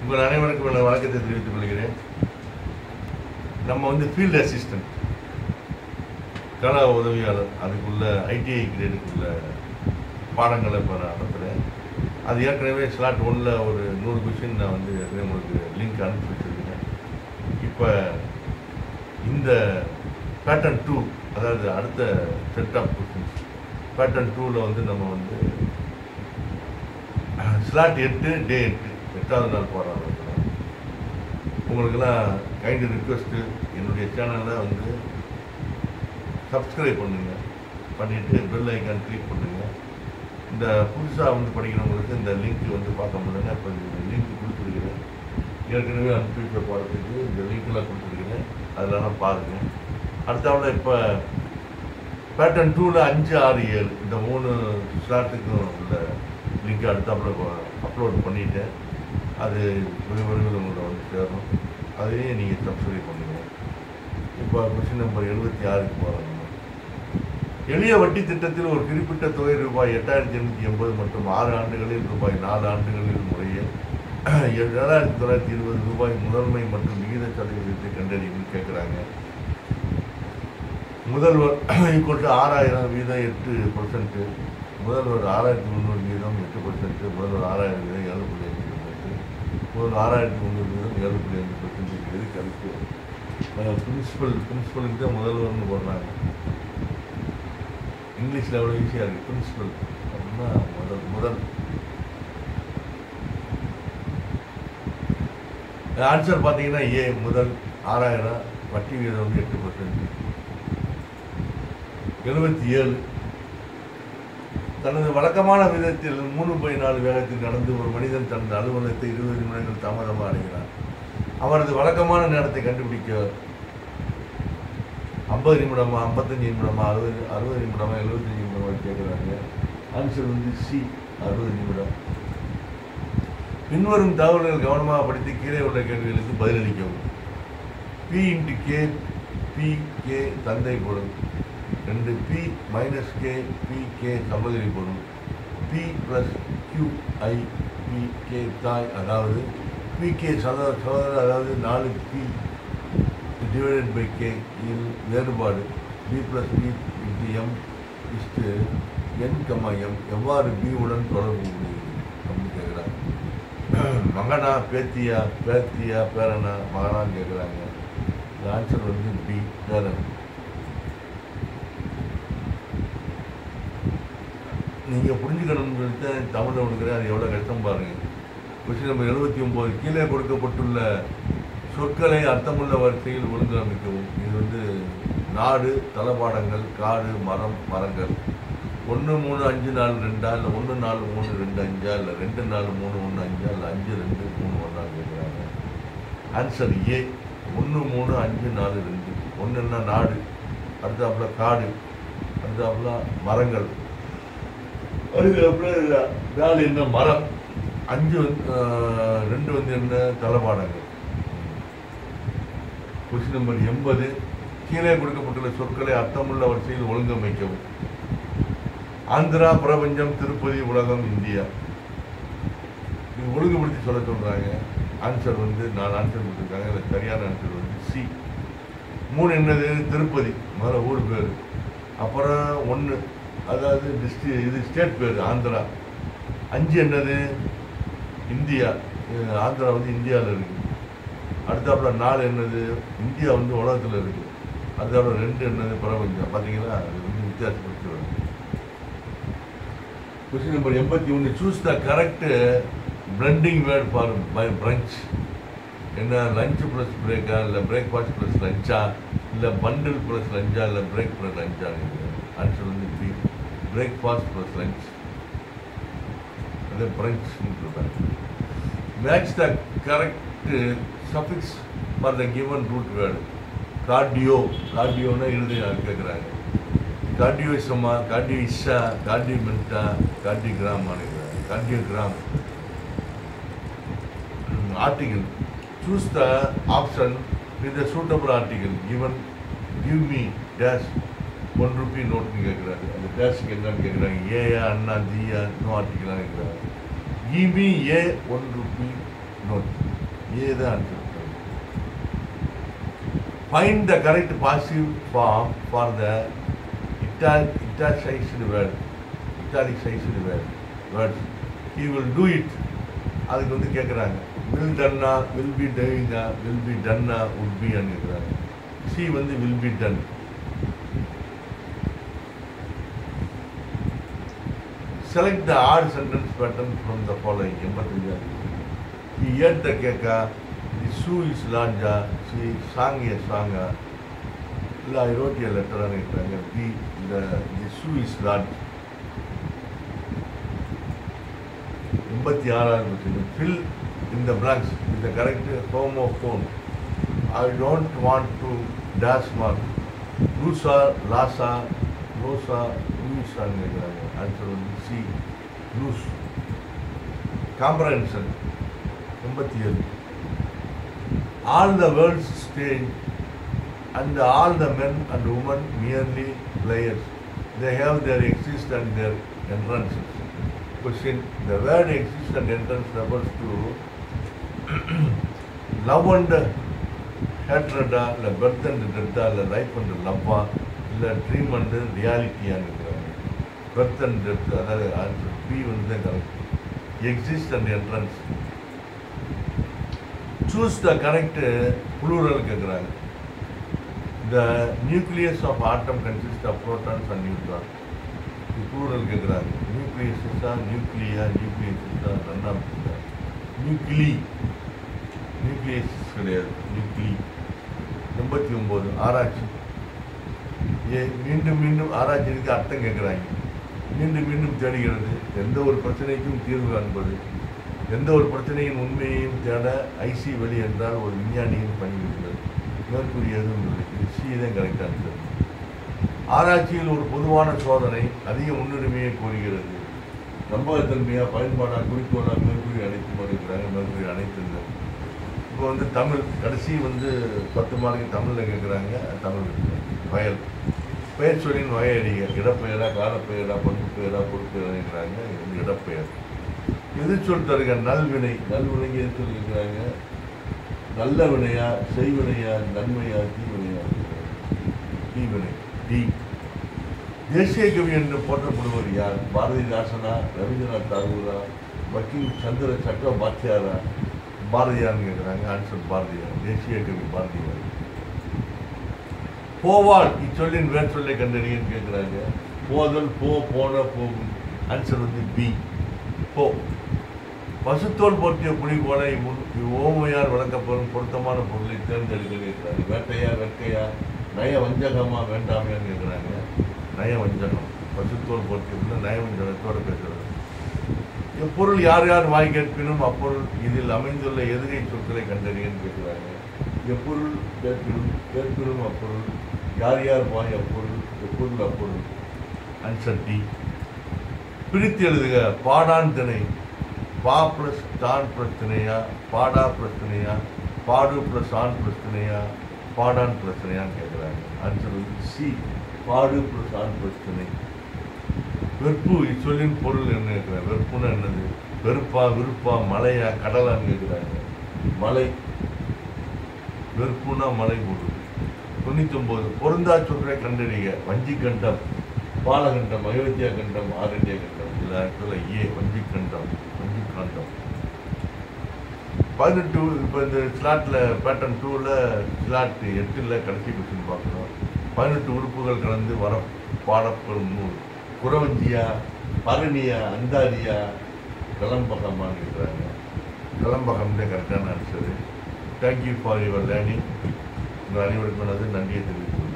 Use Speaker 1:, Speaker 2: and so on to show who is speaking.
Speaker 1: உங்கள் அனைவருக்கும் எனது வணக்கத்தை தெரிவித்துக் கொள்கிறேன் நம்ம வந்து ஃபீல்டு அசிஸ்டன்ட் கள உதவியாளர் அதுக்குள்ள ஐடிஐ கிரேடுக்குள்ள பாடங்களை இப்போ நான் நடத்துகிறேன் அது ஏற்கனவே ஸ்லாட் ஒன்னில் ஒரு நூறு கொஷின் நான் வந்து ஏற்கனவே உங்களுக்கு லிங்க் அனுப்பி வச்சுருக்கேன் இப்போ இந்த பேட்டர்ன் டூ அதாவது அடுத்த செட் ஆஃப் கொஷின்ஸ் பேட்டர்ன் டூவில் வந்து நம்ம வந்து ஸ்லாட் எட்டு டே எட்டு எட்டாவது நாள் போடுறாங்க உங்களுக்கெல்லாம் கைண்ட் ரிக்வெஸ்ட்டு என்னுடைய சேனலில் வந்து சப்ஸ்கிரைப் பண்ணுங்கள் பண்ணிவிட்டு பெல் ஐக்கான் கிளிக் பண்ணுங்கள் இந்த புதுசாக வந்து படிக்கிறவங்களுக்கு இந்த லிங்க் வந்து பார்க்க முடியல இப்போ இந்த லிங்க் கொடுத்துருக்கிறேன் ஏற்கனவே அனுப்பி வைத்த பாடத்துக்கு இந்த லிங்க்லாம் கொடுத்துருக்கிறேன் அதெல்லாம் பாருங்கள் அடுத்தாவில் இப்போ பேட்டர்ன் டூவில் அஞ்சு ஆறு ஏழு இந்த மூணு ஸ்லாட்டுக்கும் உள்ள லிங்க் அடுத்தாப்புல அப்லோட் பண்ணிட்டேன் அது வெகு விரைவில் உங்களை வந்து சேரும் அதையே நீங்கள் சப்ஸ்கிரைப் பண்ணுங்கள் இப்போ கொஸ்டின் நம்பர் எழுபத்தி ஆறுக்கு போகிறாங்க எளிய வட்டி திட்டத்தில் ஒரு குறிப்பிட்ட தொகை ரூபாய் எட்டாயிரத்தி எண்ணூற்றி எண்பது மற்றும் ஆறு ஆண்டுகளில் ரூபாய் நாலு ஆண்டுகளில் முறையே ஏழாயிரத்தி தொள்ளாயிரத்தி இருபது ரூபாய் முதன்மை மற்றும் விகித சதவீதத்தை கண்டறியும்னு கேட்குறாங்க முதல்வர் ஈக்குவல் டு ஆறாயிரம் வீதம் எட்டு பர்சன்ட்டு முதல்வர் ஆறாயிரத்தி முந்நூறு வீதம் எட்டு பர்சன்ட்டு முதல்வர் ஆறாயிரம் வீதம் ஏழு புள்ளி அஞ்சு பர்சன்ட்டு முதல்வர் ஆறாயிரத்தி முந்நூறு வீதம் ஏழு புள்ளி அஞ்சு பர்சன்ட் இது கருத்து பிரின்சிபல் பிரின்சிபலுக்கு தான் முதல்வர்னு போடுறாங்க இங்கிலீஷில் எவ்வளோ ஈஸியாக இருக்குது பிரின்சிபல் அப்படின்னா முதல் முதல் ஆன்சர் பார்த்தீங்கன்னா ஏ முதல் ஆறாயிரம் வட்டி வீதம் வந்து எட்டு பர்சன்ட் எழுபத்தி ஏழு தனது வழக்கமான விதத்தில் மூணு பை நாலு வேகத்தில் நடந்து ஒரு மனிதன் தனது அலுவலகத்தை இருபது நிமிடங்கள் தாமதமாக அடைகிறார் அவரது வழக்கமான நேரத்தை கண்டுபிடிக்க ஐம்பது நிமிடமா ஐம்பத்தஞ்சு நிமிடமா அறுபது அறுபது நிமிடமா எழுபத்தஞ்சு நிமிடமா கேட்குறாங்க ஆன்சர் வந்து சி அறுபது நிமிடம் பின்வரும் தகவல்கள் கவனமாக படித்து கீழே உள்ள கேள்விகளுக்கு பதிலளிக்கவும் P into K P K தந்தை பொருள் ரெண்டு P minus K P K சகோதரி பொருள் P plus Q I P K தாய் அதாவது பி கே சகோதர சகோதரர் அதாவது நாலு பி டிவைடட் பை கே இல் வேறுபாடு P plus P into M is to N comma M எவ்வாறு பி உடன் தொடர்பு முடியும் அப்படின்னு கேட்குறாங்க மகனா பேத்தியா பேத்தியா பேரனா மகனான்னு கேட்குறாங்க ஆன்சர் வந்து பி பேரன் நீங்கள் புரிஞ்சுக்கணும்னு சொல்லிட்டு தமிழில் கொடுக்குறேன் அது எவ்வளோ கஷ்டம் பாருங்கள் கொஸ்டின் நம்பர் எழுபத்தி ஒம்பது கீழே கொடுக்கப்பட்டுள்ள சொற்களை அர்த்தமுள்ள வரிசையில் ஒழுங்கமைக்கவும் இது வந்து நாடு தளபாடங்கள் காடு மரம் மரங்கள் ஒன்று மூணு அஞ்சு நாலு ரெண்டா இல்லை ஒன்று நாலு மூணு ரெண்டு அஞ்சா இல்லை ரெண்டு நாலு மூணு ஒன்று அஞ்சா இல்லை அஞ்சு ரெண்டு மூணு ஒன்றா கேட்குறாங்க ஆன்சர் ஏ ஒன்று மூணு அஞ்சு நாலு ரெண்டு ஒன்றுன்னா நாடு அடுத்தாப்புல காடு அடுத்தாப்புல மரங்கள் அதுக்கப்புறம் நாலு என்ன மரம் அஞ்சு வந்து ஆஹ், ரெண்டு வந்து என்ன தளபாடங்கள் கொஸ்டின் நம்பர் எண்பது கீழே கொடுக்கப்பட்டுள்ள சொற்களை அர்த்தமுள்ள வரிசையில் ஒழுங்கமைக்கவும் ஆந்திரா பிரபஞ்சம் திருப்பதி உலகம் இந்தியா இது ஒழுங்குபடுத்தி சொல்ல சொல்றாங்க ஆன்சர் வந்து நாலு ஆன்சர் கொடுத்துருக்காங்க அதில் சரியான ஆன்சர் வந்து சி மூணு என்னது திருப்பதி முதல்ல ஊர் பேர் அப்புறம் ஒன்று அதாவது டிஸ்ட்ரி இது ஸ்டேட் பேர் ஆந்திரா அஞ்சு என்னது இந்தியா இது ஆந்திரா வந்து இந்தியாவில் இருக்குது அடுத்தாப்புல நாலு என்னது இந்தியா வந்து உலகத்தில் இருக்குது அடுத்தாப்புல ரெண்டு என்னது பிரபஞ்சம் பார்த்தீங்களா அது வந்து வித்தியாசப்படுத்தி வருது கொஸ்டின் நம்பர் எண்பத்தி ஒன்று choose the correct blending word for by brunch என்ன லஞ்ச் ப்ளஸ் பிரேக்கா இல்லை பிரேக்ஃபாஸ்ட் ப்ளஸ் லஞ்சா இல்லை பண்டில் ப்ளஸ் லஞ்சா இல்லை பிரேக் ப்ளஸ் லஞ்சா ஆன்சர் வந்து பி பிரேக்ஃபாஸ்ட் ப்ளஸ் லஞ்ச் அது பிரஞ்ச்னு சொல்கிறாங்க match the correct suffix for the given root word cardio கார்டியோன்னா எழுதி கேட்குறாங்க கார்டியோசமா கார்டியோஇஷா கார்டியோமென்டா கார்டியோகிராம் நினைக்கிறேன் cardiogram article choose the option with suitable article given give me dash one rupee நோட்னு கேட்குறாரு அந்த டேஷுக்கு என்னன்னு கேட்குறாங்க ஏயா அண்ணா ஜியா நோ ஆர்டிகலாக கேட்குறாங்க give me a one rupee note a தான் answer find the correct passive form for the இட்டால் italicised word italicised word words he will do it அதுக்கு வந்து கேட்குறாங்க வில் டன்னா வில் பி டூயிங்கா வில் பி டன்னா உட் பின்னு கேட்குறாங்க சி வந்து will be done select the odd sentence pattern from the following எண்பத்தஞ்சாவது he ate the cake the shoe is large she sang a song இல்லை I wrote a letter இருக்கிறாங்க the the the shoe is large எண்பத்தி ஆறாவது question fill in the blanks with the correct homophone I don't want to dash mark லூசா லாசா லோசா லூசான்னு கேட்குறாங்க answer வந்து சி லூஸ் காம்ப்ரஹென்ஷன் எண்பத்தி ஏழு all the world's stage and all the men and women merely players they have their exist and their entrances question the word exist and entrance refers to love and ஹேட்ரடா இல்லை birth and டெத்தா இல்லை life and லவ்வா இல்லை dream and ரியாலிட்டியான்னு இருக்கிறாங்க birth and death அதாவது answer B வந்து தான் correct exist and entrance choose the correct plural கேட்குறாங்க the nucleus of atom consist of protons and neutron plural கேட்குறாங்க நியூக்ளியஸா நியூக்ளியா நியூக்ளியஸா ரெண்டாம் நியூக்ளி நியூக்ளியஸ் கிடையாது நியூக்ளி எண்பத்தி ஒம்பது ஆராய்ச்சி ஏ மீண்டும் மீண்டும் ஆராய்ச்சிக்கு அர்த்தம் கேட்குறாங்க மீண்டும் மீண்டும் தேடுகிறது எந்த ஒரு பிரச்சனைக்கும் தீர்வு காண்பது எந்த ஒரு பிரச்சனையின் உண்மையையும் தேட ஐசி வழி என்றால் ஒரு விஞ்ஞானியின் பணிவிடுகிறது மேற்கூறியதும் இல்லை இது சி தான் கரெக்டாக ஆராய்ச்சியில் ஒரு பொதுவான சோதனை அதிக முன்னுரிமையை கோருகிறது நம்பகத்தன்மையா பயன்பாடா குறிக்கோளா மேற்கூறி அனைத்து இருக்கிறாங்க மேற்கூறி அனைத்து இல்லை இப்போ வந்து தமிழ் கடைசி வந்து பத்து மார்க்கு தமிழில் கேட்குறாங்க தமிழ் வயல் பெயர் சொல்லின் வகையடிக இடப்பெயரா காலப்பெயரா பண்பு பெயரா பொறுப்பெயராங்கிறாங்க இது வந்து இடப்பெயர் எதிர்ச்சொல் தருக நல்வினை நல்வினைக்கு எதிர்ச்சொல் கேட்குறாங்க நல்ல வினையா செய்வினையா நன்மையா தீவினையா தீவினை டி தேசிய கவி என்று போற்றப்படுவர் யார் பாரதிதாசனா ரவீந்திரநாத் தாகூரா வக்கீல் சந்திர சக்கரபாத்தியாரா பாரதியார்னு கேட்குறாங்க ஆன்சர் பாரதியார் தேசிய கவி பாரதியார் போவாள் இச்சொல்லின் வேர் சொல்லை கண்டறியன்னு கேட்குறாங்க போதல் போ போன போகும் ஆன்சர் வந்து பி போ பசுத்தோல் போற்றிய புலி போல இவ்வு- இவ்வோமையால் விளக்கப்படும் பொருத்தமான பொருளை தேர்ந்தெடுக்க கேட்குறாங்க வேட்டையா வேட்கையா நய வஞ்சகமா வேண்டாமையான்னு கேட்குறாங்க நய வஞ்சகம் பசுத்தோல் போற்றிய நய வஞ்சகத்தோட பேசுறது எப்பொருள் யார் யார் வாய் கேட்பினும் அப்பொருள் இதில் அமைந்துள்ள எதிரை சொற்களை கண்டறியன்னு கேட்குறாங்க எப்பொருள் கேட்பினும் கேட்பினும் அப்பொருள் யார் யார் வாய் அப்பொருள் எப்பொருள் அப்பொருள் ஆன்சர் டி பிரித்து எழுதுக பாடான் திணை பா ப்ளஸ் டான் பிரச்சனையா பாடா பிரச்சனையா பாடு ப்ளஸ் ஆன் பிரச்சனையா பாடான் பிரச்சனையான்னு கேட்குறாங்க ஆன்சர் வந்து சி பாடு ப்ளஸ் ஆன் பிரச்சனை வெறுப்பு இச்சொல்லின் பொருள் என்ன கேட்குறாங்க வெறுப்புன்னா என்னது வெறுப்பா விருப்பா மலையா கடலான்னு கேட்குறாங்க மலை வெறுப்புனா மலை போடுது தொண்ணூத்தொம்பது பொருந்தா சொல்றை கண்டறிக வஞ்சி கண்டம் பாலகண்டம் அயோத்தியா கண்டம் ஆரண்ய கண்டம் இதில் ஆக்சுவலாக ஏ வஞ்சி கண்டம் வஞ்சி காண்டம் பதினெட்டு இப்போ இந்த ஸ்லாட்டில் பேட்டர்ன் டூவில் ஸ்லாட் எட்டில் கடைசி கொஸ்டின் பார்க்குறோம் பதினெட்டு உறுப்புகள் கலந்து வர பாடப்படும் நூல் குறவஞ்சியா பரணியா அந்தாரியா கலம்பகமான்னு இருக்கிறாங்க கலம்பகம் தான் கரெக்டான answer thank you for your learning உங்கள் அனைவருக்கும் எனது நன்றியை தெரிவித்துள்ளேன்